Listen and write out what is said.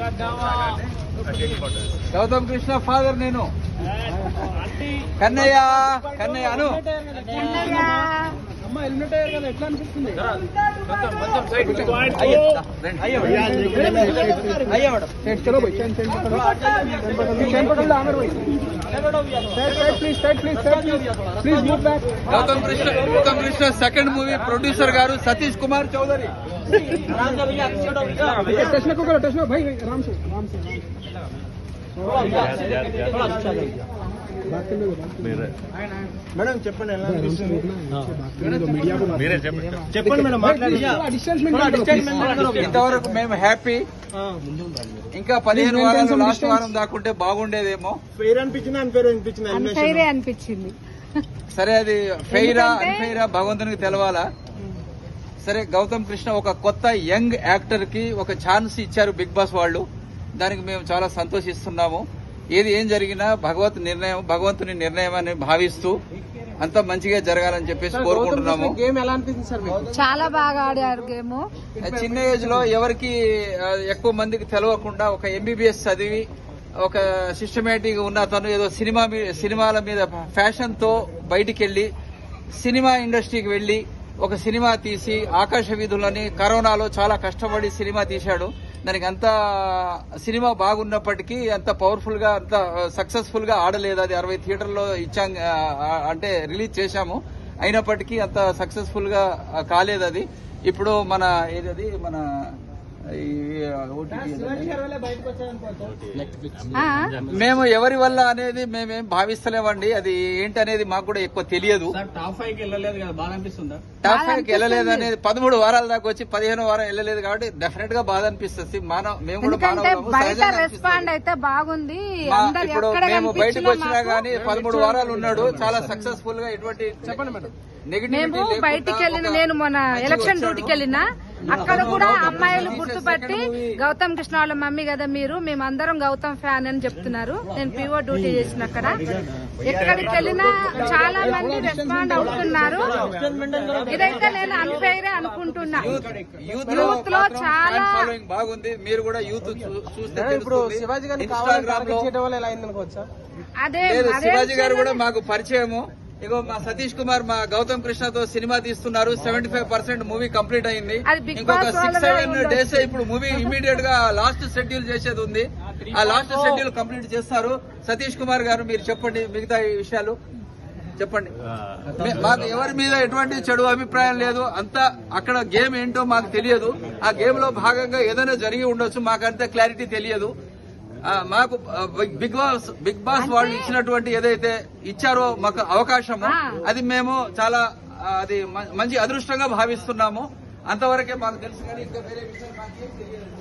Gautam Krishna father నేను కన్నయ్య కన్నయ్య అను అమ్మ helmet అయ్యారు కదా ఎట్లా అనిపిస్తుంది అయ్యో, రండి. అయ్యో మేడం सेट चलो भाई चैन चैन पकड़ो चैन पकड़ लो आमिर भाई set set please set please set please please move back Gautam Krishna Gautam Krishna second movie producer గారు సతీష్ కుమార్ చౌదరి टच को करो टच को भाई भाई, आराम से आराम से बात करने दो बात करने दो। మేడం చెప్పండి ఎలా आराम से అనిపిస్తుంది बोलना है, बात करने दो मीडिया को बात మీరే చెప్పండి చెప్పండి మేడం మాట్లాడి डिस्टेंस मेंटेन करो please. ఇంతవరకు మేము హ్యాపీ ఇంకా పదిహేను వారాలు లాస్ట్ వారం దాకుంటే బాగుండేదేమో పేరు అనిపించింది అని పేరు అనిపించింది అన్ఫైరే అనిపించింది సరే అది ఫెయిరా ఎందుకంటే- అన్ఫెయిరా భగవంతునికి తెలవాలా సరే గౌతమ్ కృష్ణ ఒక కొత్త యంగ్ యాక్టర్ కి ఒక ఛాన్స్ ఇచ్చారు బిగ్ బాస్ వాళ్ళు దానికి మేము చాలా సంతోషిస్తున్నాము ఏది ఏం జరిగినా భగవత్ నిర్ణయం భగవంతుని నిర్ణయం అని భావిస్తూ అంత మంచిగా జరగాలని చెప్పేసి కోరుకుంటున్నాము గేమ్ ఎలా అనిపించింది సార్ మీకు చాలా బాగా ఆడారు గేమ్ చిన్న ఏజ్ లో ఎవరికి ఆ, ఎక్కువ మందికి తెలవకుండా ఒక ఎంబీబీఎస్ చదివి ఒక సిస్టమేటిక్ ఉన్న అతను ఏదో సినిమా మీ- సినిమాల మీద ఫ్యాషన్ తో బయటికి వెళ్లి సినిమా ఇండస్ట్రీకి వెళ్లి ఒక సినిమా తీసి ఆకాశ వీధులని కరోనాలో చాలా కష్టపడి సినిమా తీశాడు దానికి అంత సినిమా బాగున్నప్పటికీ అంత పవర్ఫుల్ గా అంత సక్సెస్ఫుల్ గా ఆడలేదు అది అరవై థియేటర్లో ఇచ్చాం ఆ, ఆ, అంటే రిలీజ్ చేశాము అయినప్పటికీ అంత సక్సెస్ఫుల్ గా ఆ, కాలేదు అది ఇప్పుడు మన ఏదది మన ఈ OTT ఏదది? మేము ఎవరి వల్ల అనేది మేమేం భావిస్తలేమండి అది ఏంటి అనేది మాకు కూడా ఎక్కువ తెలియదు టాప్ ఫైవ్ కి వెళ్ళలేదు కదా బాగా అనిపిస్తుందా టాప్ ఫైవ్ కి వెళ్ళలేదు అనేది పదమూడు వారాల దాకా వచ్చి పదిహేను వారం వెళ్ళలేదు కాబట్టి డెఫినెట్ గా బాధ అనిపిస్తుంది మానవ మేము కూడా ఎందుకంటే మానవులము, బయట సహజంగా రెస్పాండ్ అనిపిస్తుంది. అయితే బాగుంది మా- అందరు ఇప్పుడు ఎక్కడ మేము బయటకు కనిపించినా వచ్చినా మాకు గానీ పదమూడు వారాలు ఉన్నాడు చాలా సక్సెస్ఫుల్ గా ఎటువంటి చెప్పండి మేడం మేము బయటికి వెళ్ళిన నేను మొన్న ఎలక్షన్ డ్యూటీకి వెళ్ళిన అక్కడ కూడా అమ్మాయిలు గుర్తుపట్టి గౌతమ్ కృష్ణ వాళ్ళ మమ్మీ కదా మీరు మేమందరం గౌతమ్ ఫ్యాన్ అని చెప్తున్నారు నేను పీఓ డ్యూటీ చేసిన అక్కడ ఎక్కడికి వెళ్ళినా చాలా మంది రెస్పాండ్ అవుతున్నారు ఇదైతే నేను అన్ఫైరే అనుకుంటున్నా యూత్ లో యూత్ లో చాలా ఫాలోయింగ్ బాగుంది మీరు కూడా యూత్ చూ- చూస్తే ఇప్పుడు తెలుస్తుంది. శివాజీ గారిని కావాలని ఇన్స్టాగ్రామ్ లో టార్గెట్ చేయడం వల్ల ఎలా అయింది అనుకోవచ్చా అదే లేదు అదే శివాజీ గారు విషయంలో కూడా మాకు పరిచయము ఇగో మా సతీష్ కుమార్ మా గౌతమ్ కృష్ణతో సినిమా తీస్తున్నారు seventy five percent movie complete అయింది అది Big ఇంకొక Boss సిక్స్ వల్లనే సెవెన్ ఉండొచ్చు. డేస్ ఇప్పుడు మూవీ ఇమీడియట్ గా లాస్ట్ షెడ్యూల్ చేసేది ఉంది ఆ లాస్ట్ షెడ్యూల్ కంప్లీట్ చేస్తారు సతీష్ కుమార్ గారు మీరు చెప్పండి మిగతా ఈ విషయాలు చెప్పండి మే- మాకు ఎవరి మీద ఎటువంటి చెడు అభిప్రాయం లేదు అంతా అక్కడ గేమ్ ఏంటో మాకు తెలియదు ఆ గేమ్ లో భాగంగా ఏదైనా జరిగి ఉండొచ్చు మాకంత క్లారిటీ తెలియదు ఆ, మాకు ఆ, big- big boss big boss వాళ్ళు ఇచ్చినటువంటి ఏదైతే ఇచ్చారో మాకు అవకాశము ఆ. అది మేము చాలా ఆ, అది మ- మంచి అదృష్టంగా భావిస్తున్నాము అంతవరకే మాకు తెలుసు కానీ ఇంకా వేరే విషయం మాకేం తెలియదు